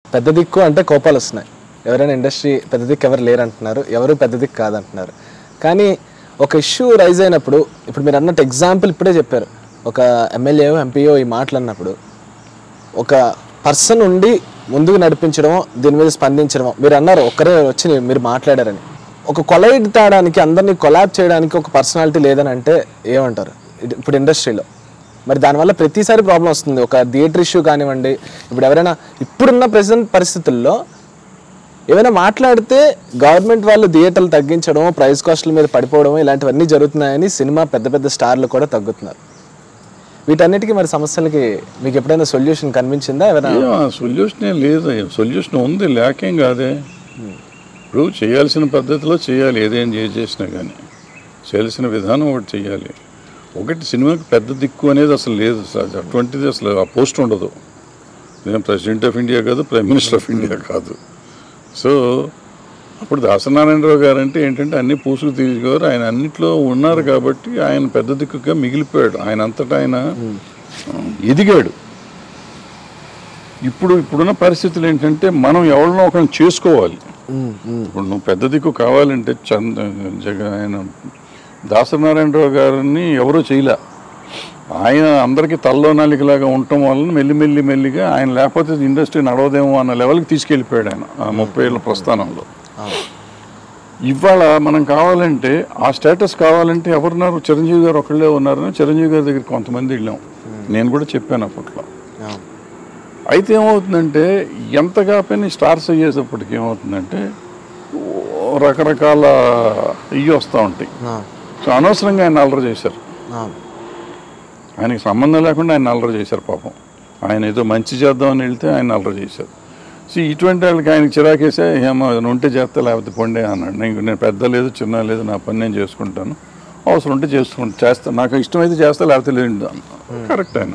పెద్ద దిక్కు అంటే కోపాలు వస్తున్నాయి ఎవరైనా ఇండస్ట్రీ పెద్ద దిక్కు ఎవరు లేరు అంటున్నారు ఎవరు పెద్ద దిక్కు కాదంటున్నారు కానీ ఒక ఇష్యూ రైజ్ అయినప్పుడు ఇప్పుడు మీరు అన్నట్టు ఎగ్జాంపుల్ ఇప్పుడే చెప్పారు ఒక ఎమ్మెల్యే ఎంపీఓ ఈ మాటలు అన్నప్పుడు ఒక పర్సన్ ఉండి ముందుకు నడిపించడమో దీని మీద స్పందించడమో మీరు అన్నారు ఒక్కరే వచ్చి మీరు మాట్లాడారని ఒక కొలైడ్ తేడానికి అందరినీ కొలాబ్ చేయడానికి ఒక పర్సనాలిటీ లేదని అంటే ఏమంటారు ఇది- ఇప్పుడు ఇండస్ట్రీలో మరి దానివల్ల ప్రతిసారి ప్రాబ్లం వస్తుంది ఒక థియేటర్ ఇష్యూ కానివ్వండి ఇప్పుడు ఎవరైనా ఇప్పుడున్న ప్రెసెంట్ పరిస్థితుల్లో ఏమైనా మాట్లాడితే గవర్నమెంట్ వాళ్ళు థియేటర్లు తగ్గించడం ప్రైస్ కాస్ట్ల మీద పడిపోవడం ఇలాంటివన్నీ జరుగుతున్నాయని సినిమా పెద్ద పెద్ద స్టార్లు కూడా తగ్గుతున్నారు వీటన్నిటికీ మరి సమస్యలకి మీకు ఎప్పుడైనా సొల్యూషన్ కనిపించిందా ఎవరైనా ఏం సొల్యూషన్ ఏం లేదు సొల్యూషన్ ఉంది లేకేం కాదే ఇప్పుడు చేయాల్సిన పద్ధతిలో చేయాలి ఏదేం ఏ చేసినా కానీ చేయాల్సిన విధానం ఒకటి చేయాలి ఒకటి సినిమాకి పెద్ద దిక్కు అనేది అసలు లేదు అసలు అటువంటిది అసలు ఆ పోస్ట్ ఉండదు నేను ప్రెసిడెంట్ ఆఫ్ ఇండియా కాదు ప్రైమ్ మినిస్టర్ ఆఫ్ ఇండియా కాదు సో అప్పుడు దాసనారాయణరావు గారు అంటే ఏంటంటే అన్ని పూసుకు తీసుకోరు ఆయన అన్నిట్లో ఉన్నారు కాబట్టి ఆయన పెద్ద దిక్కుగా మిగిలిపోయాడు ఆయన అంతటా ఆయన ఆ, ఎదిగాడు ఇప్పుడు ఇప్పుడున్న పరిస్థితులు ఏంటంటే మనం ఎవరినో ఒకరిని చేసుకోవాలి ఉమ్, ఉమ్, ఇప్పుడు నువ్వు పెద్ద దిక్కు కావాలంటే చంద జగ ఆయన దాసనారాయణరావు గారిని ఎవరూ చేయలే ఆయన అందరికీ తల్లో నాలికలాగా ఉండటం వలన మెల్లి మెల్లి మెల్లిగా ఆయన లేకపోతే ఇండస్ట్రీ నడవదేమో అన్న లెవెల్కి తీసుకెళ్ళిపోయాడు ఆయన ఆ ముప్పై ఏళ్ళ ప్రస్థానంలో ఇవాళ మనం కావాలంటే ఆ స్టేటస్ కావాలంటే ఎవరున్నారు చిరంజీవి గారు ఒకళ్ళే ఉన్నారని చిరంజీవి గారి దగ్గర కొంతమంది వెళ్ళాం నేను కూడా చెప్పాను అప్పట్లో అవును. అయితే ఏమవుతుందంటే ఎంత కాకపోయినా స్టార్స్ అయ్యేటప్పటికి ఏమవుతుందంటే ఓ రకరకాల ఇవి వస్తూ ఉంటాయి అవును, సో అనవసరంగా ఆయన అల్లరి చేశారు అవును. ఆయనకి సంబంధం లేకుండా ఆయన అల్లరి చేశారు పాపం ఆయన ఏదో మంచి చేద్దామని వెళ్తే ఆయన అల్లరి చేశారు సో ఇటువంటి వాళ్ళకి ఆయనకి చిరాకేసే ఏమో ఏదైనా ఉంటే చేస్తే లేకపోతే పొండే అన్నాడు నేను నేను పెద్ద లేదు చిన్న లేదు నా పని నేను చేసుకుంటాను అవసరం ఉంటే చేసుకుంటా చేస్తాను నాకు ఇష్టమైతే చేస్తా లేకపోతే లేదు కరెక్ట్ ఆయన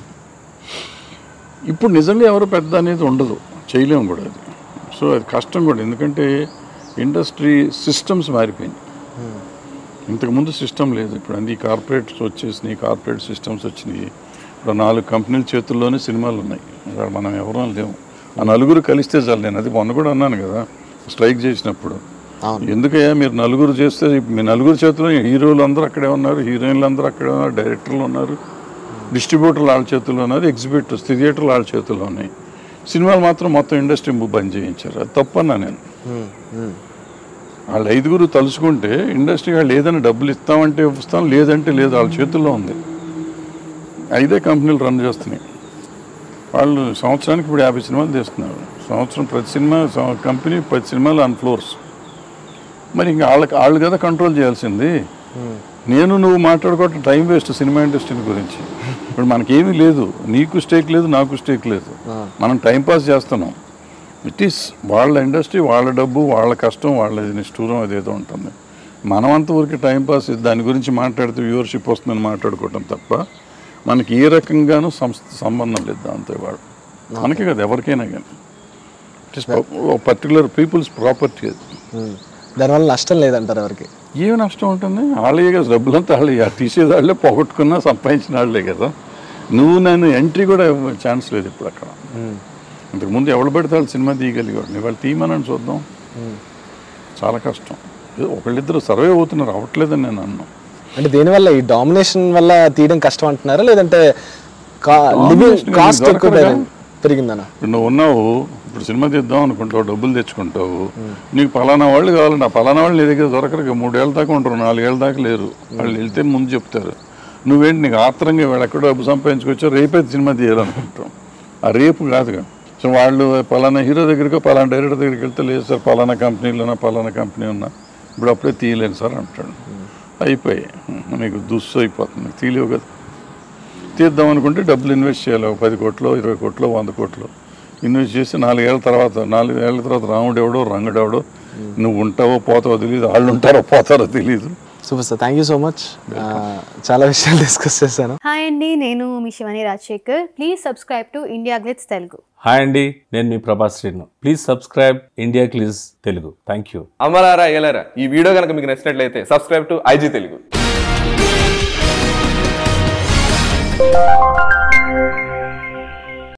ఇప్పుడు నిజంగా ఎవరు పెద్ద అనేది ఉండదు చేయలేము కూడా అది సో అది కష్టం కూడా ఎందుకంటే ఇండస్ట్రీ సిస్టమ్స్ మారిపోయింది ఇంతకుముందు సిస్టమ్ లేదు ఇప్పుడు అన్ని కార్పొరేట్స్ వచ్చేసినాయి కార్పొరేట్ సిస్టమ్స్ వచ్చినాయి ఇప్పుడు నాలుగు కంపెనీల చేతుల్లోనే సినిమాలు ఉన్నాయి ఇక్కడ మనం ఎవరూ లేవు ఆ నలుగురు కలిస్తే చాలు నేను అది మొన్న కూడా అన్నాను కదా స్ట్రైక్ చేసినప్పుడు అవును. ఎందుకయ్యా మీరు నలుగురు చేస్తే మీ నలుగురు చేతిలో హీరోలు అందరూ అక్కడే ఉన్నారు హీరోయిన్లు అందరూ అక్కడే ఉన్నారు డైరెక్టర్లు ఉన్నారు డిస్ట్రిబ్యూటర్లు వాళ్ళ చేతుల్లో ఉన్నారు ఎగ్జిబిటర్స్ థియేటర్లు వాళ్ళ చేతుల్లో ఉన్నాయి సినిమాలు మాత్రం మొత్తం ఇండస్ట్రీ బంద్ చేయించారు అది తప్పన్నా నేను ఉమ్, ఉమ్. వాళ్ళు ఐదుగురు తలుచుకుంటే ఇండస్ట్రీ వాళ్ళు ఏదైనా డబ్బులు ఇస్తామంటే ఇస్తాం లేదంటే లేదు వాళ్ళ చేతుల్లో ఉంది ఐదే కంపెనీలు రన్ చేస్తున్నాయి వాళ్ళు సంవత్సరానికి ఇప్పుడు యాభై సినిమాలు తీస్తున్నారు సంవత్సరం ప్రతి సినిమా సం- కంపెనీ పది సినిమాలు ఆన్ ఫ్లోర్స్ మరి ఇంకా వాళ్ళకి వాళ్ళు కదా కంట్రోల్ చేయాల్సింది నేను నువ్వు మాట్లాడుకోవటం టైం వేస్ట్ సినిమా ఇండస్ట్రీ గురించి ఇప్పుడు మనకేమీ లేదు నీకు స్టేక్ లేదు నాకు స్టేక్ లేదు మనం టైం పాస్ చేస్తున్నాం ఇట్ ఈస్ వాళ్ళ ఇండస్ట్రీ వాళ్ళ డబ్బు వాళ్ళ కష్టం వాళ్ళ నిష్ఠూరం అదేదో ఉంటుంది మనం అంత ఊరికి టైం పాస్ దాని గురించి మాట్లాడితే వ్యూవర్షిప్ వస్తుందని మాట్లాడుకోవటం తప్ప మనకి ఏ రకంగానూ సంస్థ సంబంధం లేదు దాంతో వాడు మనకే కదా ఎవరికైనా కానీ it is particular people's property అది ఉమ్. దానివల్ల నష్టం లేదంటారు ఎవరికి ఏమి నష్టం ఉంటుంది వాళ్ళే కదా డబ్బులంతా వాళ్ళే తీసేదాళ్ళే పోగొట్టుకున్నా సంపాదించిన వాళ్ళే కదా నువ్వు నేను ఎంట్రీ కూడా ఛాన్స్ లేదు ఇప్పుడు అక్కడ ఇంతకుముందు ఎవడు పడితే వాళ్ళు సినిమా తీయగలిగేవాడిని వాళ్ళు తీయమని చూద్దాం చాలా కష్టం ఏదో ఒకళ్ళిద్దరు సర్వే అవుతున్నారు అవ్వట్లేదని నేను అన్నాను అంటే దీనివల్ల ఈ డామినేషన్ వల్ల తీయడం కష్టం అంటున్నారా లేదంటే లివింగ్ Domination కాస్ట్ ఏమి ఎక్కువ దొరకదుగా? పెరిగి- పెరిగిందనా ఇప్పుడు నువ్వు ఉన్నావు ఇప్పుడు సినిమా తీద్దాం అనుకుంటావు డబ్బులు తెచ్చుకుంటావు నీకు పలానా వాళ్ళు కావాలంటే ఆ పలానా వాళ్ళు నీ దగ్గర దొరకరు ఇక మూడేళ్ళ దాకా ఉంటారు నాలుగేళ్ళ దాకా లేరు వాళ్ళు వెళ్తే ముందు చెప్తారు నువ్వేంటి నీకు ఆత్రంగా వాళ్ళు ఎక్కడ డబ్బు సంపాదించుకొచ్చా రేపే సినిమా తీయాలనుకుంటాం ఆ రేపు కాదుగా సో వాళ్ళు పలానా హీరో దగ్గరికి పలానా డైరెక్టర్ దగ్గరికి వెళ్తే లేదు సార్ పలానా కంపెనీలోనా పలానా కంపెనీ ఉన్నా ఇప్పుడు అప్పుడే తీయలేను సార్ అంటాడు అయిపోయి నీకు దుస్సు అయిపోతుంది తీయలేవు కదా తీద్దాం అనుకుంటే డబ్బులు ఇన్వెస్ట్ చేయాలి ఒక పది కోట్లు ఇరవై కోట్లు వంద కోట్లు ఇన్వెస్ట్ చేసి నాలుగేళ్ల తర్వాత నాలుగేళ్ల తర్వాత రాముడు ఎవడో రంగుడు ఎవడో నువ్వు ఉంటావో పోతావో తెలియదు వాళ్ళు ఉంటారో పోతారో తెలియదు super sir thank you so much చాలా విషయాలు డిస్కస్ చేశాను హాయ్ అండి నేను మీ Shivani Rajasekhar please subscribe to India Glitz Telugu hi అండి నేను మీ Prabhas Srinu please subscribe India Glitz Telugu thank you అమరారా ఏలరా ఈ వీడియో కనుక మీకు నచ్చినట్లయితే సబ్స్క్రైబ్ టు ఐజీ తెలుగు